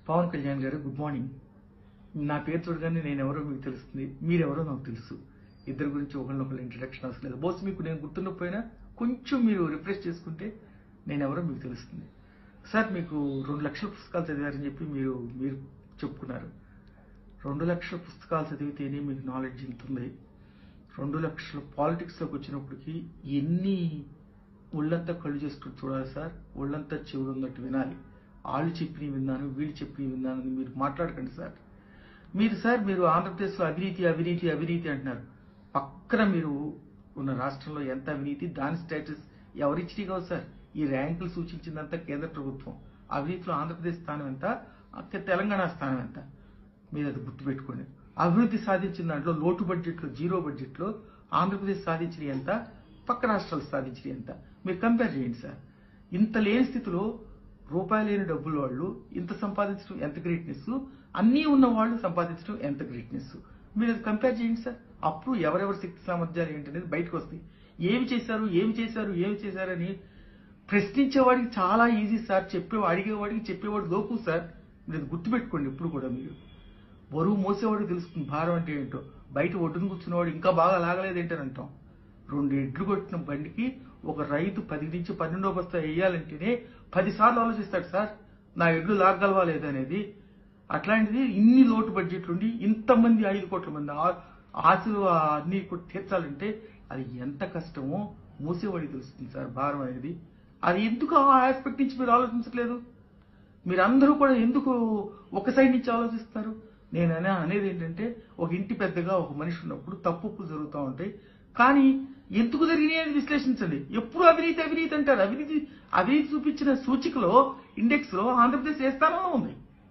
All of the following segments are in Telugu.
పవన్ కళ్యాణ్ గారు గుడ్ మార్నింగ్ నా పేరు చూడగానే నేను ఎవరో మీకు తెలుస్తుంది మీరెవరో నాకు తెలుసు ఇద్దరి గురించి ఒకరినొకరు ఇంట్రడక్షన్ అవసరం లేదు బోస్ మీకు నేను గుర్తుండకపోయినా కొంచెం మీరు రిఫ్రెష్ చేసుకుంటే నేను ఎవరో మీకు తెలుస్తుంది సార్ మీకు రెండు లక్షల పుస్తకాలు చదివారని చెప్పి మీరు మీరు చెప్పుకున్నారు రెండు లక్షల పుస్తకాలు చదివితేనే మీకు నాలెడ్జ్ ఇంతుంది రెండు లక్షల పాలిటిక్స్లోకి వచ్చినప్పటికి ఎన్ని ఒళ్ళంతా కళ్ళు చేసుకుని చూడాలి సార్ ఒళ్ళంతా చెవులు ఉన్నట్టు వినాలి వాళ్ళు చెప్పినవి విన్నాను వీళ్ళు చెప్పినవి విన్నాను అని మీరు మాట్లాడకండి సార్ మీరు సార్ మీరు ఆంధ్రప్రదేశ్లో అవినీతి అవినీతి అవినీతి అంటున్నారు పక్కన మీరు ఉన్న రాష్ట్రంలో ఎంత అవినీతి దాని స్టేటస్ ఎవరిచ్చినా కాదు సార్ ఈ ర్యాంకులు సూచించిందంతా కేంద్ర ప్రభుత్వం అవినీతిలో ఆంధ్రప్రదేశ్ స్థానం ఎంత అక్కడ తెలంగాణ స్థానం ఎంత మీరు అది గుర్తుపెట్టుకోండి అభివృద్ధి సాధించిన దాంట్లో లోటు బడ్జెట్లో జీరో బడ్జెట్లో ఆంధ్రప్రదేశ్ సాధించిన ఎంత పక్క రాష్ట్రాలు సాధించిన ఎంత మీరు కంపేర్ చేయండి సార్ ఇంత లేని స్థితిలో రూపాయి లేని డబ్బులు వాళ్ళు ఇంత సంపాదించడం ఎంత గ్రేట్నెస్ అన్నీ ఉన్న వాళ్ళు సంపాదించడం ఎంత గ్రేట్నెస్ మీరు అది కంపేర్ చేయండి సార్ అప్పుడు ఎవరెవరి శక్తి సామర్థ్యాలు ఏంటనేది బయటకు వస్తాయి ఏమి చేశారు ఏమి చేశారు ఏమి చేశారని ప్రశ్నించేవాడికి చాలా ఈజీ సార్ చెప్పే అడిగేవాడికి చెప్పేవాడు లోపు సార్ మీరు అది గుర్తుపెట్టుకోండి ఇప్పుడు కూడా మీరు బరువు మోసేవాడికి తెలుస్తుంది భారం అంటే ఏంటో బయట ఒడ్డును కూర్చున్నవాడు ఇంకా బాగా లాగలేదేంటని అంటాం రెండు ఎడ్లు కొట్టిన బండికి ఒక రైతు పది నుంచి పన్నెండో బస్తా వేయాలంటేనే పది సార్లు ఆలోచిస్తాడు సార్ నా ఎడ్లు లాగలవా లేదనేది అట్లాంటిది ఇన్ని లోటు బడ్జెట్లు ఉండి ఇంతమంది ఐదు కోట్ల మంది ఆ- ఆశలు ఆ అన్ని కూడా తీర్చాలంటే అది ఎంత కష్టమో మూసేవాడికి తెలుస్తుంది సార్ భారం అనేది అది ఎందుకు ఆ ఆస్పెక్ట్ నుంచి మీరు ఆలోచించట్లేదు మీరందరూ కూడా ఎందుకు ఒక సైడ్ నుంచి ఆలోచిస్తారు నేను అనే అనేది ఏంటంటే ఒక ఇంటి పెద్దగా ఒక మనిషి ఉన్నప్పుడు తప్పులు జరుగుతూ ఉంటాయి కానీ ఎందుకు జరిగినాయి అని విశ్లేషించండి ఎప్పుడు అవినీతి అవినీతి అంటారు అవినీతి అవినీతి చూపించిన సూచికలో ఇండెక్స్ లో ఆంధ్రప్రదేశ్ ఏ స్థానంలో ఉంది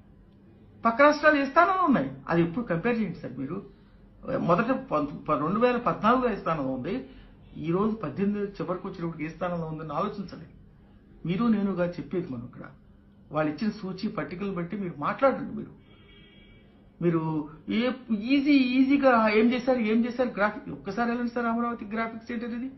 పక్క రాష్ట్రాలు ఏ స్థానంలో ఉన్నాయి అది ఎప్పుడు కంపేర్ చేయండి సార్ మీరు మొదట పంత- ప- రెండు వేల పద్నాలుగులో ఏ స్థానంలో ఉంది ఈ రోజు పద్దెనిమిది చివరికి వచ్చినప్పుడు ఏ స్థానంలో ఉందని ఆలోచించండి మీరు నేనుగా చెప్పేది మనం ఇక్కడ వాళ్ళు ఇచ్చిన సూచి పట్టికలు బట్టి మీరు మాట్లాడండి మీరు మీరు ఏ ఈజీ ఈజీగా ఏం చేశారు ఏం చేశారు గ్రాఫిక్ ఒక్కసారి వెళ్ళండి సార్ అమరావతి గ్రాఫిక్స్ సెంటర్ ఇది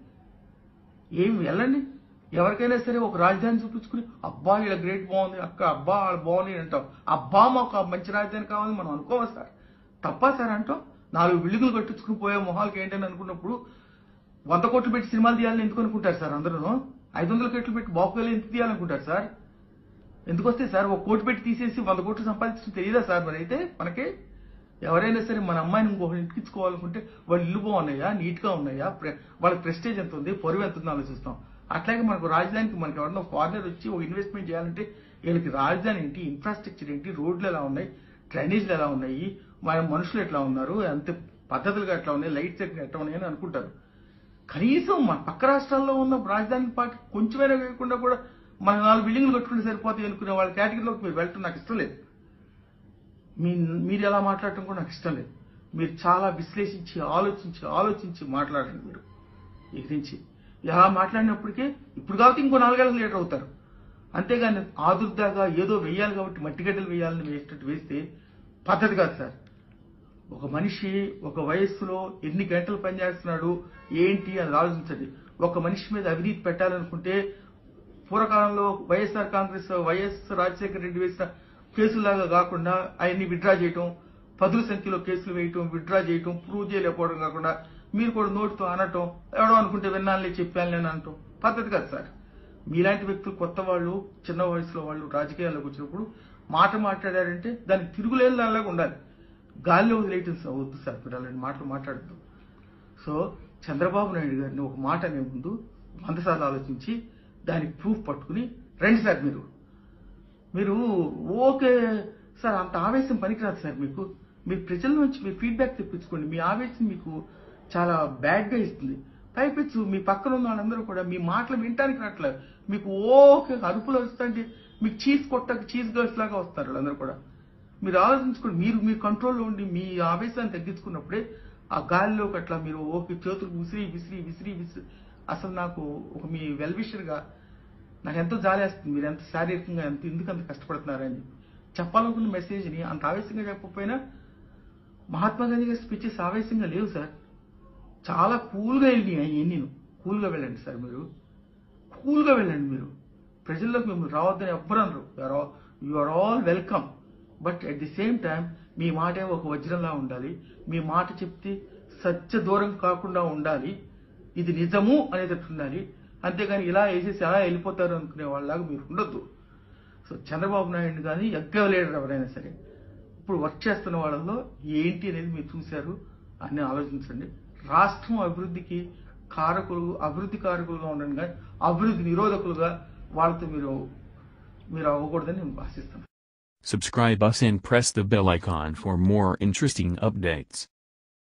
ఏం వెళ్ళండి ఎవరికైనా సరే ఒక రాజధాని చూపించుకుని అబ్బా ఇలా గ్రేట్ బాగుంది అక్క అబ్బా వాళ్ళు బాగుంది అంటాం అబ్బా మాకు ఆ మంచి రాజధాని కావాలని మనం అనుకోవాలి సార్ తప్పా సార్ అంటాం నాలుగు బిల్డింగులు కట్టించుకుని పోయే మొహాలకి ఏంటని అనుకున్నప్పుడు వంద కోట్లు పెట్టి సినిమాలు తీయాలని ఎందుకు అనుకుంటారు సార్ అందరూ ఐదు వందల కోట్లు పెట్టి బాపుకెళ్ళి ఎందుకు తీయాలనుకుంటారు సార్ ఎందుకు వస్తే సార్ ఒక కోటి పెట్టి తీసేసి వంద కోట్లు సంపాదించడం తెలియదా సార్ మరి అయితే మనకి ఎవరైనా సరే మన అమ్మాయిని ఇంకొకటి ఇంటికించుకోవాలనుకుంటే వాళ్ళ ఇల్లు బాగున్నాయా నీట్ గా ఉన్నాయా ప్ర- వాళ్ళ ప్రెస్టేజ్ ఎంత ఉంది పొరుగు ఎంత ఉందో ఆలోచిస్తాం అట్లాగే మనకు రాజధానికి మనకి ఎవరన్నా ఫారినర్ వచ్చి ఒక ఇన్వెస్ట్మెంట్ చేయాలంటే వీళ్ళకి రాజధాని ఏంటి ఇన్ఫ్రాస్ట్రక్చర్ ఏంటి రోడ్లు ఎలా ఉన్నాయి డ్రైనేజ్లు ఎలా ఉన్నాయి మన మనుషులు ఎట్లా ఉన్నారు అంత పద్ధతులుగా ఎట్లా ఉన్నాయి లైట్స్ ఎట్లా ఉన్నాయి అని అనుకుంటారు కనీసం మన పక్క రాష్ట్రాల్లో ఉన్న రాజధాని పార్టీ కొంచెమైనా వేయకుండా కూడా మన నాలుగు బిల్డింగ్లు కట్టుకుంటే సరిపోతాయి అనుకునే వాళ్ళ కేటగిరీలోకి మీరు వెళ్ళటం నాకు ఇష్టం లేదు మీ మీరు ఎలా మాట్లాడటం కూడా నాకు ఇష్టం లేదు మీరు చాలా విశ్లేషించి ఆలోచించి ఆలోచించి మాట్లాడండి మీరు ఇక నుంచి ఎలా మాట్లాడినప్పటికీ ఇప్పుడు కాబట్టి ఇంకో నాలుగేళ్ళకి లీటర్ అవుతారు అంతేగాని ఆదుర్దాగా ఏదో వెయ్యాలి కాబట్టి మట్టిగడ్డలు వేయాలని వేసేటట్టు వేస్తే పద్ధతి కాదు సార్ ఒక మనిషి ఒక వయస్సులో ఎన్ని గంటలు పనిచేస్తున్నాడు ఏంటి అని ఆలోచించండి ఒక మనిషి మీద అవినీతి పెట్టాలనుకుంటే పూర్వకాలంలో వైఎస్ఆర్ కాంగ్రెస్ వైఎస్ రాజశేఖర రెడ్డి వేసిన కేసులాగా కాకుండా ఆయన్ని విడ్రా చేయటం పదుల సంఖ్యలో కేసులు వేయటం విడ్రా చేయటం ప్రూవ్ చేయలేకపోవడం కాకుండా మీరు కూడా నోటితో అనటం ఎవడో అనుకుంటే విన్నానులే చెప్పాను నేను అనటం పద్ధతి కాదు సార్ మీలాంటి వ్యక్తులు కొత్త వాళ్ళు చిన్న వయసులో వాళ్ళు రాజకీయాల్లోకి వచ్చినప్పుడు మాట మాట్లాడారంటే దానికి తిరుగులేని దానిలాగా ఉండాలి గాలిలో వదిలేయటం సార్ వద్దు సార్ మీరు అలాంటి మాటలు మాట్లాడద్దు సో చంద్రబాబు నాయుడు గారిని ఒక మాట అనే ముందు వంద సార్లు ఆలోచించి దానికి ప్రూఫ్ పట్టుకుని రండి సార్ మీరు మీరు ఓకే సార్ అంత ఆవేశం పనికిరాదు సార్ మీకు మీ ప్రజల నుంచి మీ ఫీడ్బ్యాక్ తెప్పించుకోండి మీ ఆవేశం మీకు చాలా బ్యాడ్గా ఇస్తుంది పైపెచ్చు మీ పక్కన ఉన్న వాళ్ళందరూ కూడా మీ మాటలు వినటానికి రావట్లేదు మీకు ఓకే అరుపులు వస్తుంటే మీకు చీజ్ కొట్టక చీజ్ గర్ల్స్ లాగా వస్తారు వాళ్ళందరూ కూడా మీరు ఆలోచించుకోండి మీరు మీ కంట్రోల్లో ఉండి మీ ఆవేశాన్ని తగ్గించుకున్నప్పుడే ఆ గాలిలోకి అట్లా మీరు ఓకే చేతులు విసిరి విసిరి విసిరి విసిరి అసలు నాకు ఒక మీ వెల్విషర్గా నాకు ఎంతో జాలేస్తుంది మీరు ఎంత శారీరకంగా ఎంత ఎందుకు అంత కష్టపడుతున్నారని చెప్పాలనుకున్న మెసేజ్ని అంత ఆవేశంగా చెప్పకపోయినా మహాత్మా గాంధీ గారి స్పీచెస్ ఆవేశంగా లేవు సార్ చాలా కూల్గా వెళ్ళినాయి అవన్నీ కూల్గా వెళ్ళండి సార్ మీరు కూల్గా వెళ్ళండి మీరు ప్రజల్లోకి మిమ్మల్ని రావద్దని ఎవ్వరు అనరు you are all welcome but at the same time మీ మాటే ఒక వజ్రంలా ఉండాలి మీ మాట చెప్తే సత్య దూరం కాకుండా ఉండాలి ఇది నిజము అనేటట్టు ఉండాలి అంతేగాని ఇలా వేసేసి అలా వెళ్ళిపోతారు అనుకునే వాళ్ళలాగా మీరు ఉండొద్దు సో చంద్రబాబు నాయుడు కానీ ఎగ్గ లీడర్ ఎవరైనా సరే ఇప్పుడు వర్క్ చేస్తున్న వాళ్ళలో ఏంటి అనేది మీరు చూశారు అని ఆలోచించండి రాష్ట్రం అభివృద్ధికి కారకులు అభివృద్ధి కారకులుగా ఉండండి కానీ అభివృద్ధి నిరోధకులుగా వాళ్ళతో మీరు మీరు అవ్వకూడదని నేను ఆశిస్తున్నాను Subscribe us and press the bell icon for more interesting updates.